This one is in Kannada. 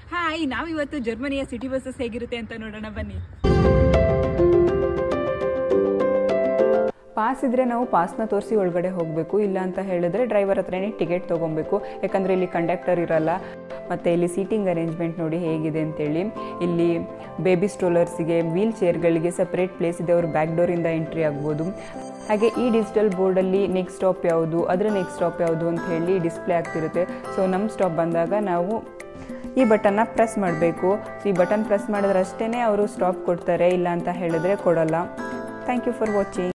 ಹಾಯ್ ನಾವಿವತ್ತು ಜರ್ಮನಿಯ ಸಿಟಿ ಬಸ್ಸಸ್ ಹೇಗಿರುತ್ತೆ ಅಂತ ನೋಡೋಣ ಬನ್ನಿ ಪಾಸ್ ಇದ್ರೆ ನಾವು ಪಾಸ್ನ ತೋರಿಸಿ ಒಳಗಡೆ ಹೋಗಬೇಕು ಇಲ್ಲ ಅಂತ ಹೇಳಿದ್ರೆ ಡ್ರೈವರ್ ಹತ್ರನೇ ಟಿಕೆಟ್ ತೊಗೊಬೇಕು ಯಾಕಂದರೆ ಇಲ್ಲಿ ಕಂಡಕ್ಟರ್ ಇರಲ್ಲ ಮತ್ತು ಇಲ್ಲಿ ಸೀಟಿಂಗ್ ಅರೇಂಜ್ಮೆಂಟ್ ನೋಡಿ ಹೇಗಿದೆ ಅಂತೇಳಿ ಇಲ್ಲಿ ಬೇಬಿ ಸ್ಟ್ರೋಲರ್ಸಿಗೆ ವೀಲ್ ಚೇರ್ಗಳಿಗೆ ಸಪ್ರೇಟ್ ಪ್ಲೇಸ್ ಇದೆ ಅವರು ಬ್ಯಾಕ್ ಡೋರಿಂದ ಎಂಟ್ರಿ ಆಗ್ಬೋದು ಹಾಗೆ ಈ ಡಿಜಿಟಲ್ ಬೋರ್ಡಲ್ಲಿ ನೆಕ್ಸ್ಟ್ ಸ್ಟಾಪ್ ಯಾವುದು ಅದರ ನೆಕ್ಸ್ಟ್ ಸ್ಟಾಪ್ ಯಾವುದು ಅಂತ ಹೇಳಿ ಡಿಸ್ಪ್ಲೇ ಆಗ್ತಿರುತ್ತೆ ಸೊ ನಮ್ಮ ಸ್ಟಾಪ್ ಬಂದಾಗ ನಾವು ಈ ಬಟನ್ನ ಪ್ರೆಸ್ ಮಾಡಬೇಕು ಈ ಬಟನ್ ಪ್ರೆಸ್ ಮಾಡಿದ್ರೆ ಅಷ್ಟೇ ಅವರು ಸ್ಟಾಪ್ ಕೊಡ್ತಾರೆ ಇಲ್ಲ ಅಂತ ಹೇಳಿದ್ರೆ ಕೊಡಲ್ಲ ಥ್ಯಾಂಕ್ ಯು ಫಾರ್ ವಾಚಿಂಗ್